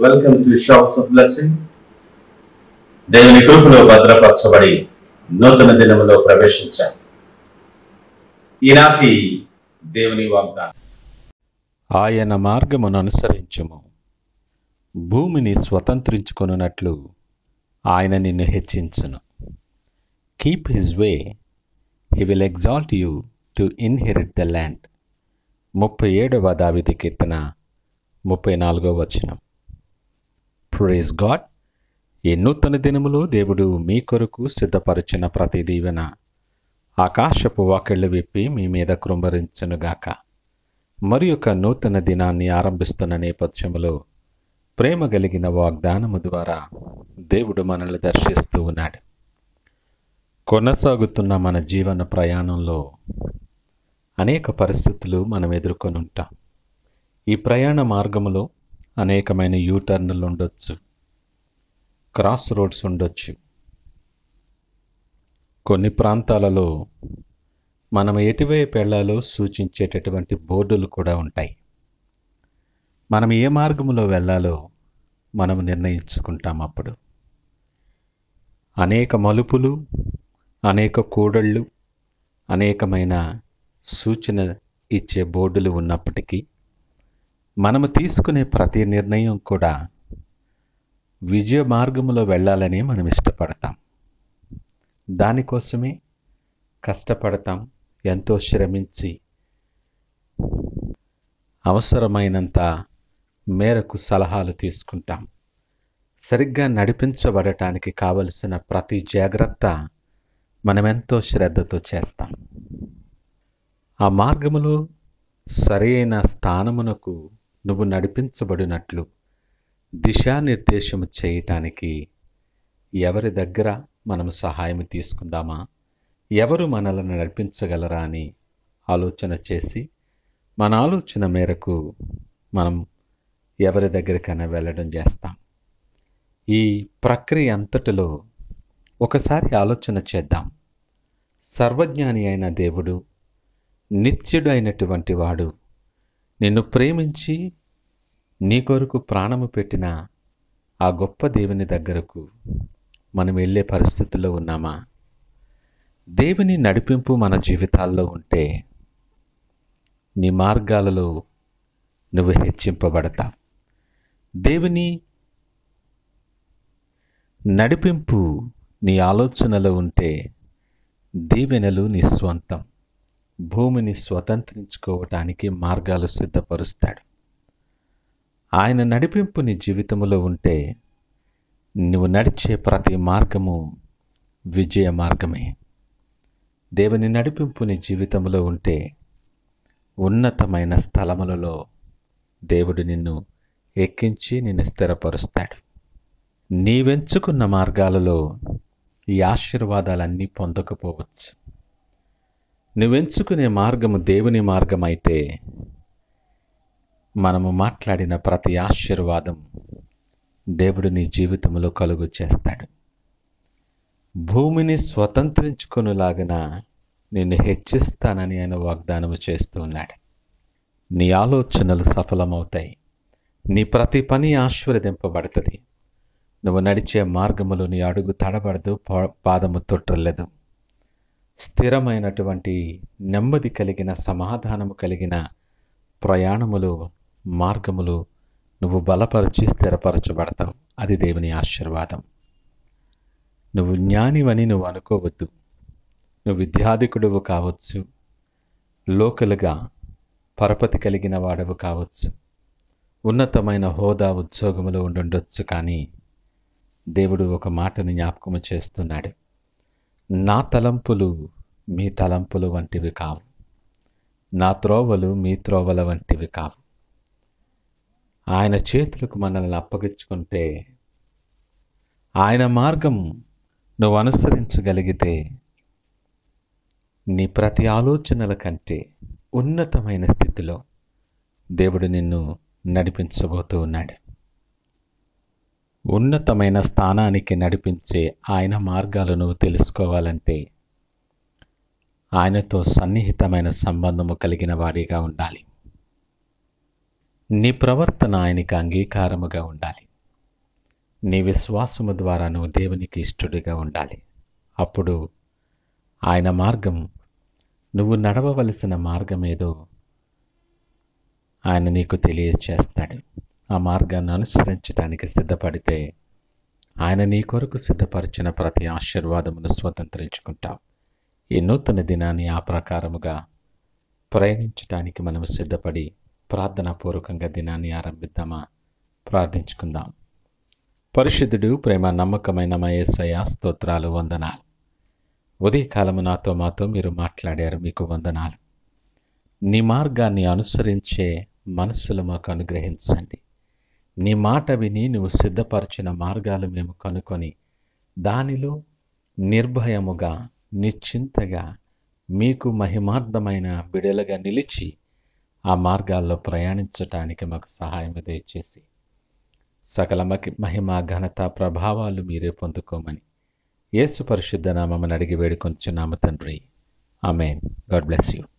welcome to shops of blessing దేవుని కృపలో భద్రపరచబడి నూతన దినములో ప్రవేశించాం ఈనాటి దేవుని వాగ్దానం ఆయన మార్గమును అనుసరించుము భూమిని స్వతంత్రించుకొనున్నట్లు ఆయన నిన్ను హెచ్చించును keep his way he will exalt you to inherit the land ముప్పై ఏడవ దావిది కీర్తన ముప్పై నాలుగవ వచనం ప్రేజ్ గాడ్ ఈ నూతన దినములో దేవుడు మీ కొరకు సిద్ధపరిచిన ప్రతి దీవెన ఆకాశపు వాకిళ్ళు విప్పి మీ మీద కృంభరించునుగాక మరి ఒక నూతన దినాన్ని ఆరంభిస్తున్న నేపథ్యంలో ప్రేమ కలిగిన వాగ్దానము ద్వారా దేవుడు మనల్ని దర్శిస్తూ ఉన్నాడు కొనసాగుతున్న మన జీవన ప్రయాణంలో అనేక పరిస్థితులు మనం ఎదుర్కొని ఉంటాం ఈ ప్రయాణ మార్గములో అనేకమైన యూటర్న్లు ఉండొచ్చు క్రాస్ రోడ్స్ ఉండొచ్చు కొన్ని ప్రాంతాలలో మనం ఎటువైపు వెళ్ళాలో సూచించేటటువంటి బోర్డులు కూడా ఉంటాయి మనం ఏ మార్గంలో వెళ్ళాలో మనం నిర్ణయించుకుంటాం అప్పుడు అనేక మలుపులు అనేక కూడళ్ళు అనేకమైన సూచన ఇచ్చే బోర్డులు ఉన్నప్పటికీ మనము తీసుకునే ప్రతి నిర్ణయం కూడా విజయ మార్గంలో వెళ్ళాలని మనం ఇష్టపడతాం దానికోసమే కష్టపడతాం ఎంతో శ్రమించి అవసరమైనంత మేరకు సలహాలు తీసుకుంటాం సరిగ్గా నడిపించబడటానికి కావలసిన ప్రతి జాగ్రత్త మనమెంతో శ్రద్ధతో చేస్తాం ఆ మార్గములో సరైన స్థానమునకు నువ్వు నడిపించబడినట్లు దిశానిర్దేశము చేయటానికి ఎవరి దగ్గర మనం సహాయం తీసుకుందామా ఎవరు మనల్ని నడిపించగలరా అని ఆలోచన చేసి మన ఆలోచన మేరకు మనం ఎవరి దగ్గరికైనా వెళ్ళడం చేస్తాం ఈ ప్రక్రియ అంతటిలో ఒకసారి ఆలోచన చేద్దాం సర్వజ్ఞాని అయిన దేవుడు నిత్యుడు అయినటువంటి వాడు నిన్ను ప్రేమించి నీ కొరకు ప్రాణము పెట్టిన ఆ గొప్ప దేవుని దగ్గరకు మనం వెళ్ళే పరిస్థితుల్లో ఉన్నామా దేవుని నడిపింపు మన జీవితాల్లో ఉంటే నీ మార్గాలలో నువ్వు హెచ్చింపబడతావు దేవుని నడిపింపు నీ ఆలోచనలో ఉంటే దీవెనలు నీ స్వంతం భూమిని స్వతంత్రించుకోవటానికి మార్గాలు సిద్ధపరుస్తాడు ఆయన నడిపింపు నీ జీవితంలో ఉంటే నువ్వు నడిచే ప్రతి మార్గము విజయ మార్గమే దేవుని నడిపింపు నీ జీవితంలో ఉంటే ఉన్నతమైన స్థలములలో దేవుడు నిన్ను ఎక్కించి నిన్ను స్థిరపరుస్తాడు నీవెంచుకున్న మార్గాలలో ఈ ఆశీర్వాదాలన్నీ పొందకపోవచ్చు నువ్వెంచుకునే మార్గము దేవుని మార్గం అయితే మనము మాట్లాడిన ప్రతి ఆశీర్వాదం దేవుడు నీ జీవితంలో కలుగు చేస్తాడు భూమిని స్వతంత్రించుకొనులాగన నిన్ను హెచ్చిస్తానని ఆయన వాగ్దానము చేస్తూ ఉన్నాడు నీ ఆలోచనలు సఫలమవుతాయి నీ ప్రతి పని ఆశీర్వదింపబడుతుంది నువ్వు నడిచే మార్గములో నీ అడుగు తడబడదు పా- పాదము తొట్టలేదు స్థిరమైనటువంటి నెమ్మది కలిగిన సమాధానము కలిగిన ప్రయాణములు మార్గములు నువ్వు బలపరిచి స్థిరపరచబడతావు అది దేవుని ఆశీర్వాదం నువ్వు జ్ఞానివని నువ్వు అనుకోవద్దు నువ్వు విద్యాధికుడువు కావచ్చు లోకలుగా పరపతి కలిగిన వాడవు కావచ్చు ఉన్నతమైన హోదా ఉద్యోగములో ఉండుండొచ్చు కానీ దేవుడు ఒక మాటను జ్ఞాపకము చేస్తున్నాడు నా తలంపులు మీ తలంపులు వంటివి కావు నా త్రోవలు మీ త్రోవల వంటివి కావు ఆయన చేతులకు మనల్ని అప్పగించుకుంటే ఆయన మార్గం నువ్వు అనుసరించగలిగితే నీ ప్రతి ఆలోచనల కంటే ఉన్నతమైన స్థితిలో దేవుడు నిన్ను నడిపించబోతూ ఉన్నాడు ఉన్నతమైన స్థానానికి నడిపించే ఆయన మార్గాలు నువ్వు తెలుసుకోవాలంటే ఆయనతో సన్నిహితమైన సంబంధము కలిగిన వాడిగా ఉండాలి నీ ప్రవర్తన ఆయనకి అంగీకారముగా ఉండాలి నీ విశ్వాసము ద్వారా నువ్వు దేవునికి ఇష్టడిగా ఉండాలి అప్పుడు ఆయన మార్గం నువ్వు నడవవలసిన మార్గం ఏదో ఆయన నీకు తెలియచేస్తాడు ఆ మార్గాన్ని అనుసరించడానికి సిద్ధపడితే ఆయన నీ కొరకు సిద్ధపరిచిన ప్రతి ఆశీర్వాదమును స్వతంత్రించుకుంటావు ఈ నూతన దినాన్ని ఆ ప్రకారముగా ప్రయాణించడానికి మనం సిద్ధపడి ప్రార్థనాపూర్వకంగా దినాన్ని ఆరంభిద్దామా ప్రార్థించుకుందాం పరిశుద్ధుడు ప్రేమ నమ్మకమైన మా యేసయ్య స్తోత్రాలు వందనాలు ఉదయకాలము నాతో మాతో మీరు మాట్లాడారు మీకు వందనాలు నీ మార్గాన్ని అనుసరించే మనస్సులు మాకు అనుగ్రహించండి నీ మాట విని నువ్వు సిద్ధపరిచిన మార్గాలు మేము కనుకొని దానిలో నిర్భయముగా నిశ్చింతగా మీకు మహిమార్థమైన బిడలుగా నిలిచి ఆ మార్గాల్లో ప్రయాణించటానికి మాకు సహాయం దయచేసి సకల మకి మహిమ ఘనత ప్రభావాలు మీరే పొందుకోమని యేసు పరిశుద్ధ నామని అడిగి వేడుకొంచున్నాము తండ్రి ఆమెన్ గాడ్ బ్లెస్ యూ